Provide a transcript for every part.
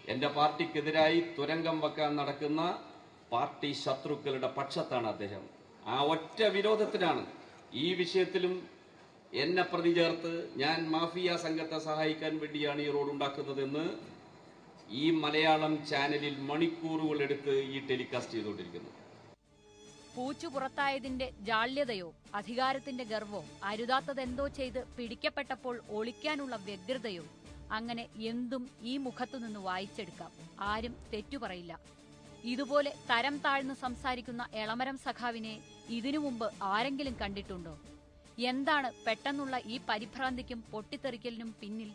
എന്റെ പാർട്ടിക്കെതിരായി തുരങ്കം വെക്കാൻ നടക്കുന്ന പാർട്ടി ശത്രുക്കളുടെ പക്ഷത്താണ് അദ്ദേഹം ആ ഒറ്റ വിരോധത്തിനാണ് ഈ വിഷയത്തിലും എന്നെ പ്രതി ചേർത്ത് ഞാൻ മാഫിയ സംഘത്തെ സഹായിക്കാൻ വേണ്ടിയാണ് ഈ റോഡ് ഉണ്ടാക്കുന്നതെന്ന് ഈ മലയാളം ചാനലിൽ മണിക്കൂറുകൾ എടുത്ത് ഈ ടെലികാസ്റ്റ് ചെയ്തുകൊണ്ടിരിക്കുന്നു പൂച്ചു പുറത്തായതിന്റെ ജാള്യതയോ അധികാരത്തിന്റെ ഗർവോ അരുതാത്തതെന്തോ ചെയ്ത് പിടിക്കപ്പെട്ടപ്പോൾ ഒളിക്കാനുള്ള വ്യഗ്രതയോ അങ്ങനെ എന്തും ഈ മുഖത്തുനിന്ന് വായിച്ചെടുക്കാം ആരും തെറ്റു പറയില്ല ഇതുപോലെ തരം താഴ്ന്ന് സംസാരിക്കുന്ന എളമരം സഖാവിനെ ഇതിനു മുമ്പ് ആരെങ്കിലും കണ്ടിട്ടുണ്ടോ എന്താണ് പെട്ടെന്നുള്ള ഈ പരിഭ്രാന്തിക്കും പൊട്ടിത്തെറിക്കലിനും പിന്നിൽ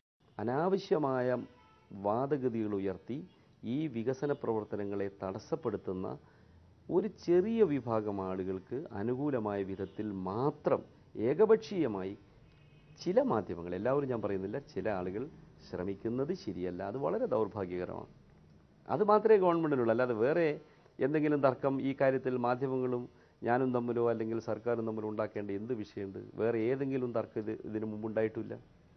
അനാവശ്യമായ വാദഗതികൾ ഉയർത്തി ഈ വികസന പ്രവർത്തനങ്ങളെ തടസ്സപ്പെടുത്തുന്ന ഒരു ചെറിയ വിഭാഗം ആളുകൾക്ക് അനുകൂലമായ വിധത്തിൽ മാത്രം ഏകപക്ഷീയമായി ചില മാധ്യമങ്ങൾ എല്ലാവരും ഞാൻ പറയുന്നില്ല ചില ആളുകൾ ശ്രമിക്കുന്നത് ശരിയല്ല അത് വളരെ ദൗർഭാഗ്യകരമാണ് അത് മാത്രമേ ഗവൺമെൻറ്റിനുള്ളൂ അല്ലാതെ വേറെ എന്തെങ്കിലും തർക്കം ഈ കാര്യത്തിൽ മാധ്യമങ്ങളും ഞാനും തമ്മിലോ അല്ലെങ്കിൽ സർക്കാരും തമ്മിലോ ഉണ്ടാക്കേണ്ട എന്ത് വിഷയമുണ്ട് വേറെ ഏതെങ്കിലും തർക്കം ഇത് ഇതിനു മുമ്പുണ്ടായിട്ടില്ല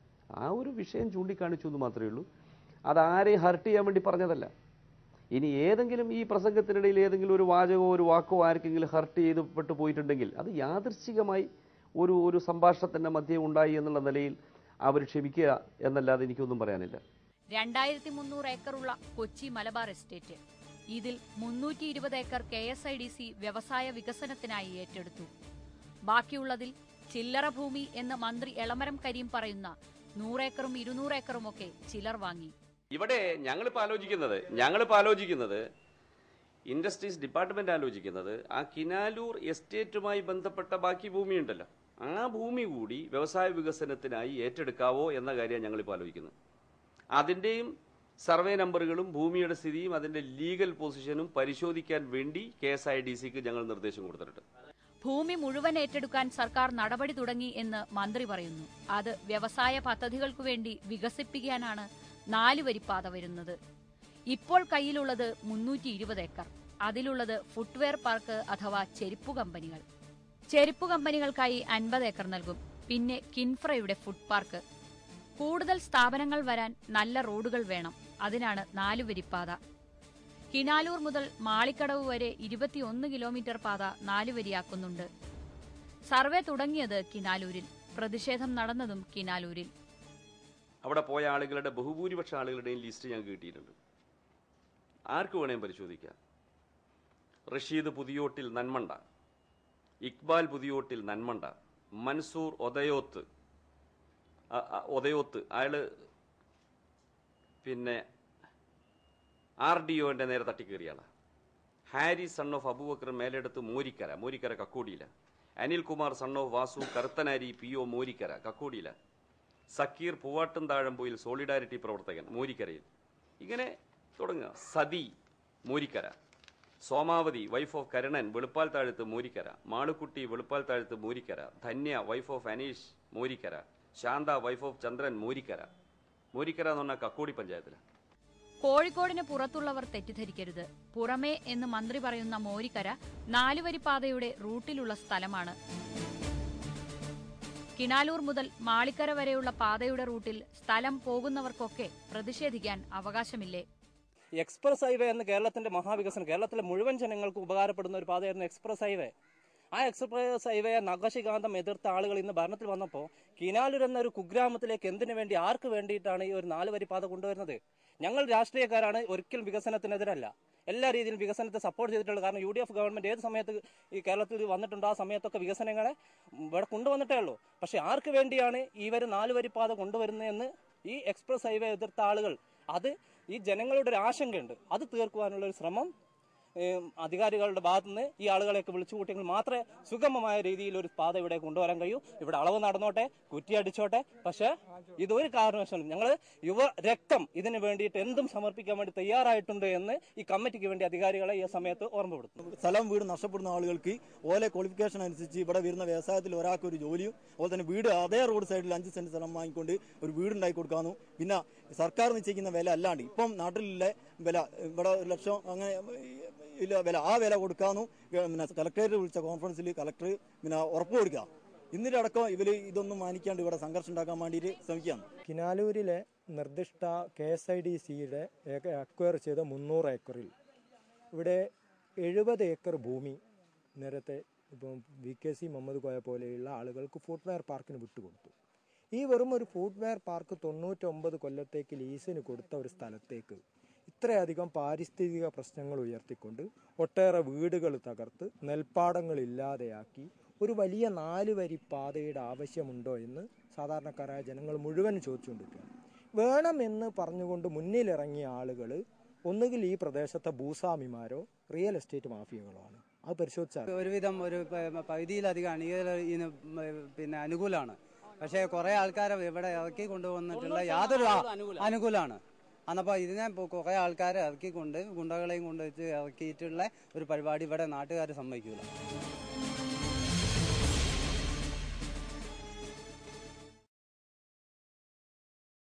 ആ ഒരു വിഷയം ചൂണ്ടിക്കാണിച്ചു എന്ന് മാത്രമേ ഉള്ളൂ അത് ആരെയും ഹർട്ട് ചെയ്യാൻ വേണ്ടി പറഞ്ഞതല്ല ഇനി ഏതെങ്കിലും ഈ പ്രസംഗത്തിനിടയിൽ ഏതെങ്കിലും ഒരു വാചകമോ ഒരു വാക്കോ ആർക്കെങ്കിലും ഹർട്ട് ചെയ്തപ്പെട്ട് പോയിട്ടുണ്ടെങ്കിൽ അത് യാദൃശ്ചികമായി ഒരു ഒരു സംഭാഷണത്തിൻ്റെ മധ്യം ഉണ്ടായി എന്നുള്ള നിലയിൽ അവർ ക്ഷമിക്കുക എന്നല്ലാതെ എനിക്കൊന്നും പറയാനില്ല രണ്ടായിരത്തി മുന്നൂറ് ഏക്കറുള്ള കൊച്ചി മലബാർ എസ്റ്റേറ്റ് ഇതിൽ മുന്നൂറ്റി ഇരുപത് acre K S I D C വ്യവസായ വികസനത്തിനായി ഏറ്റെടുത്തു ബാക്കിയുള്ളതിൽ ചില്ലറ ഭൂമി എന്ന് മന്ത്രി എളമരം കരീം പറയുന്ന നൂറേക്കറും ഇരുന്നൂറേക്കറുമൊക്കെ ചിലർ വാങ്ങി ഇവിടെ ഞങ്ങളിപ്പോൾ ആലോചിക്കുന്നത് ഞങ്ങളിപ്പോൾ ആലോചിക്കുന്നത് ഇൻഡസ്ട്രീസ് ഡിപ്പാർട്ട്മെന്റ് ആലോചിക്കുന്നത് ആ കിനാലൂർ എസ്റ്റേറ്റുമായി ബന്ധപ്പെട്ട ബാക്കി ഭൂമിയുണ്ടല്ലോ ആ ഭൂമി കൂടി വ്യവസായ വികസനത്തിനായി ഏറ്റെടുക്കാവോ എന്ന കാര്യമാണ് ഞങ്ങളിപ്പോൾ ആലോചിക്കുന്നത് അതിൻ്റെയും സർവേ നമ്പറുകളും ഭൂമിയുടെ സ്ഥിതിയും അതിന്റെ ലീഗൽ പൊസിഷനും പരിശോധിക്കാൻ വേണ്ടി കെ എസ് ഐ ഡി സിക്ക് ഞങ്ങൾ നിർദ്ദേശം കൊടുത്തിട്ടുണ്ട് ഭൂമി മുഴുവൻ ഏറ്റെടുക്കാൻ സർക്കാർ നടപടി തുടങ്ങി എന്ന് മന്ത്രി പറയുന്നു അത് വ്യവസായ പദ്ധതികൾക്കു വേണ്ടി വികസിപ്പിക്കാനാണ് നാല് വരിപ്പാത വരുന്നത് ഇപ്പോൾ കയ്യിലുള്ളത് മുന്നൂറ്റി ഇരുപത് ഏക്കർ അതിലുള്ളത് ഫുട്വെയർ പാർക്ക് അഥവാ ചെരുപ്പു കമ്പനികൾ ചെരുപ്പു കമ്പനികൾക്കായി അൻപത് ഏക്കർ നൽകും പിന്നെ കിൻഫ്രയുടെ ഫുഡ് പാർക്ക് കൂടുതൽ സ്ഥാപനങ്ങൾ വരാൻ നല്ല റോഡുകൾ വേണം അതിനാണ് നാലുവരിപ്പാത കിനാലൂർ മുതൽ മാളിക്കടവ് വരെ ഇരുപത്തിയൊന്ന് കിലോമീറ്റർ പാത നാലുവരിയാക്കുന്നുണ്ട് സർവേ തുടങ്ങിയത് കിനാലൂരിൽ പ്രതിഷേധം നടന്നതും കിനാലൂരിൽ അവിടെ പോയ ആളുകളുടെ ബഹുഭൂരിപക്ഷ ആളുകളുടെയും ലിസ്റ്റ് ഞങ്ങൾക്ക് കിട്ടിയിട്ടുണ്ട് ആർക്ക് വേണേലും പരിശോധിക്കാം റഷീദ് പുതിയോട്ടിൽ നന്മണ്ട ഇക്ബാൽ പുതിയോട്ടിൽ നന്മണ്ട മൻസൂർ ഒതയോത്ത് അ- അ- ഒതയോത്ത് അയാള് പിന്നെ ആർ ഡി ഒന്റെ നേരെ തട്ടിക്കേറിയാളാ ഹാരി സൺ ഓഫ് അബൂബക്കർ മേലെടുത്ത് മോരിക്കര മോരിക്കര കക്കോടിയില Anilkumar son of Vasu Karuthanari P O Morikkara കക്കോടിയില സക്കീർ പൂവാട്ടും താഴമ്പുയിൽ സോളിഡാരിറ്റി പ്രവർത്തകൻ മോരിക്കരയിൽ ഇങ്ങനെ തുടങ്ങുക Sathi Morikkara Somavathi wife of Karunan Veluppal Thazhath Morikkara Malukutty Veluppal Thazhath Morikkara Dhanya wife of Aneesh Morikkara Shantha wife of Chandran Morikkara Morikkara എന്ന് പറഞ്ഞാൽ കക്കോടി പഞ്ചായത്തിലാണ് കോഴിക്കോടിന് പുറത്തുള്ളവർ തെറ്റിദ്ധരിക്കരുത് പുറമേ എന്ന് മന്ത്രി പറയുന്ന മോരിക്കര നാലുവരിപ്പാതയുടെ റൂട്ടിലുള്ള സ്ഥലമാണ് കിണാലൂർ മുതൽ മാളിക്കര വരെയുള്ള പാതയുടെ റൂട്ടിൽ സ്ഥലം പോകുന്നവർക്കൊക്കെ പ്രതിഷേധിക്കാൻ അവകാശമില്ലേ എക്സ്പ്രസ് ഹൈവേ എന്ന് കേരളത്തിന്റെ മഹാവികസനം കേരളത്തിലെ മുഴുവൻ ജനങ്ങൾക്ക് ഉപകാരപ്പെടുന്ന ഒരു പാതയായിരുന്നു എക്സ്പ്രസ് ഹൈവേ ആ എക്സ്പ്രസ് ഹൈവേ നഖശികാന്തം എതിർത്ത ആളുകൾ ഇന്ന് ഭരണത്തിൽ വന്നപ്പോൾ കിനാലൂർ എന്ന ഒരു കുഗ്രാമത്തിലേക്ക് എന്തിനു വേണ്ടി ആർക്ക് വേണ്ടിയിട്ടാണ് ഈ ഒരു നാല് വരി പാത കൊണ്ടുവരുന്നത് ഞങ്ങൾ രാഷ്ട്രീയക്കാരാണ് ഒരിക്കലും വികസനത്തിനെതിരല്ല എല്ലാ രീതിയിലും വികസനത്തെ സപ്പോർട്ട് ചെയ്തിട്ടുള്ളത് കാരണം യു ഡി എഫ് ഗവൺമെന്റ് ഏത് സമയത്ത് ഈ കേരളത്തിൽ വന്നിട്ടുണ്ടോ ആ സമയത്തൊക്കെ വികസനങ്ങളെ ഇവിടെ കൊണ്ടുവന്നിട്ടേ ഉള്ളൂ പക്ഷെ ആർക്ക് വേണ്ടിയാണ് ഇവർ നാല് വരി പാത കൊണ്ടുവരുന്നതെന്ന് ഈ എക്സ്പ്രസ് ഹൈവേ എതിർത്ത ആളുകൾ അത് ഈ ജനങ്ങളുടെ ഒരു ആശങ്കയുണ്ട് അത് തീർക്കുവാനുള്ള ഒരു ശ്രമം ഏം, അധികാരികളുടെ ഭാഗത്തു നിന്ന് ഈ ആളുകളെയൊക്കെ വിളിച്ചു കൂട്ടിയെങ്കിൽ മാത്രമേ സുഗമമായ രീതിയിൽ ഒരു പാത ഇവിടെ കൊണ്ടുവരാൻ കഴിയൂ ഇവിടെ അളവ് നടന്നോട്ടെ കുറ്റിയടിച്ചോട്ടെ പക്ഷേ ഇതൊരു കാരണവശാലും ഞങ്ങൾ യുവ രക്തം ഇതിന് വേണ്ടിയിട്ട് എന്തും സമർപ്പിക്കാൻ വേണ്ടി തയ്യാറായിട്ടുണ്ട് എന്ന് ഈ കമ്മിറ്റിക്ക് വേണ്ടി അധികാരികളെ ഈ സമയത്ത് ഓർമ്മപ്പെടുത്തുന്നു സ്ഥലം വീട് നഷ്ടപ്പെടുന്ന ആളുകൾക്ക് ഓലെ ക്വാളിഫിക്കേഷൻ അനുസരിച്ച് ഇവിടെ വരുന്ന വ്യവസായത്തിൽ ഒരാൾക്ക് ഒരു ജോലിയും അതുപോലെ തന്നെ വീട് അതേ റോഡ് സൈഡിൽ അഞ്ച് സെന്റ് സ്ഥലം വാങ്ങിക്കൊണ്ട് ഒരു വീട് ഉണ്ടാക്കി കൊടുക്കാന്നു പിന്നെ സർക്കാർ നിശ്ചയിക്കുന്ന വില അല്ലാണ്ട് ഇപ്പം നാട്ടിലുള്ള വില ഇവിടെ ഒരു ലക്ഷം അങ്ങനെ ഇല്ല വില ആ വില കൊടുക്കാന്നു പിന്നെ കലക്ടറേറ്റ് വിളിച്ച കോൺഫറൻസിൽ കലക്ടർ പിന്നെ ഉറപ്പ് കൊടുക്കുക ഇന്നിലടക്കം ഇവർ ഇതൊന്നും മാനിക്കാണ്ട് ഇവിടെ സംഘർഷം ഉണ്ടാക്കാൻ വേണ്ടിയിട്ട് ശ്രമിക്കുകയാണ് കിനാലൂരിലെ നിർദ്ദിഷ്ട കെ എസ് ഐ ഡി സിയുടെ അക്വയർ ചെയ്ത മുന്നൂറ് ഏക്കറിൽ ഇവിടെ എഴുപത് ഏക്കർ ഭൂമി നേരത്തെ ഇപ്പം V K C Muhammad Koya പോലെയുള്ള ആളുകൾക്ക് ഫുട്വെയർ പാർക്കിന് വിട്ടുകൊടുത്തു ഈ വെറും ഒരു ഫുട്വെയർ പാർക്ക് തൊണ്ണൂറ്റൊമ്പത് കൊല്ലത്തേക്ക് ലീസിന് കൊടുത്ത ഒരു സ്ഥലത്തേക്ക് ഇത്രയധികം പാരിസ്ഥിതിക പ്രശ്നങ്ങൾ ഉയർത്തിക്കൊണ്ട് ഒട്ടേറെ വീടുകൾ തകർത്ത് നെൽപ്പാടങ്ങൾ ഇല്ലാതെയാക്കി ഒരു വലിയ നാല് വരി പാതയുടെ ആവശ്യമുണ്ടോ എന്ന് സാധാരണക്കാരായ ജനങ്ങൾ മുഴുവൻ ചോദിച്ചുകൊണ്ടിരിക്കുകയാണ് വേണമെന്ന് പറഞ്ഞുകൊണ്ട് മുന്നിലിറങ്ങിയ ആളുകൾ ഒന്നുകിൽ ഈ പ്രദേശത്തെ ഭൂസ്വാമിമാരോ റിയൽ എസ്റ്റേറ്റ് മാഫിയകളോ ആണ് അത് പരിശോധിച്ചാൽ ഒരുവിധം ഒരു പ- പകുതിയിലധികം അണികൾ ഇതിന് പിന്നെ അനുകൂലമാണ് പക്ഷേ കുറെ ആൾക്കാരെ ഇവിടെ ഇറക്കി കൊണ്ടുവന്നിട്ടുള്ള യാതൊരു ആ- അനുകൂലമാണ് അന്നപ്പോൾ ഇതിനെ ഇപ്പോൾ കുറെ ആൾക്കാരെ ഇറക്കിക്കൊണ്ട് ഗുണ്ടകളെയും കൊണ്ട് വെച്ച് ഇറക്കിയിട്ടുള്ള ഒരു പരിപാടി ഇവിടെ നാട്ടുകാർ സമ്മതിക്കൂല